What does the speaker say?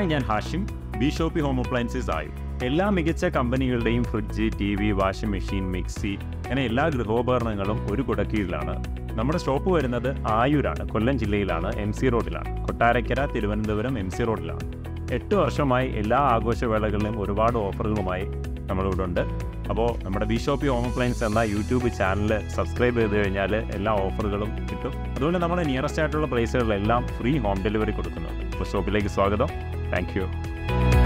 ഞാൻ Hashim B shoppy home appliances ആയും എല്ലാ മികച്ച കമ്പനികളുടെയും fridge T V washing machine mixie അങ്ങനെ എല്ലാ ഗൃഹോപകരണങ്ങളും ഒരു കുടക്കീഴിലാണ് നമ്മുടെ ഷോപ്പ് വരുന്നത് ആയൂരാണ് കൊല്ലം ജില്ലയിലാണ് എം സി റോഡിലാണ് കൊട്ടാരക്കര തിരുവനന്തപുരം എം സി റോഡിലാണ് എട്ട് വർഷമായി എല്ലാ ആഘോഷവേളകളിലും ഒരുപാട് ഓഫറുകളുമായി നമ്മളിവിടെ ഉണ്ട് അപ്പോൾ നമ്മുടെ ബി ഷോപ്പി ഹോം അപ്ലയൻസ് എന്ന യൂട്യൂബ് ചാനൽ സബ്സ്ക്രൈബ് ചെയ്ത് കഴിഞ്ഞാൽ എല്ലാ ഓഫറുകളും കിട്ടും അതുപോലെ നമ്മുടെ നിയറസ്റ്റ് ആയിട്ടുള്ള പ്ലേസുകളിലെല്ലാം ഫ്രീ ഹോം ഡെലിവറി കൊടുക്കുന്നുണ്ട് അപ്പോൾ ഷോപ്പിലേക്ക് സ്വാഗതം താങ്ക് യു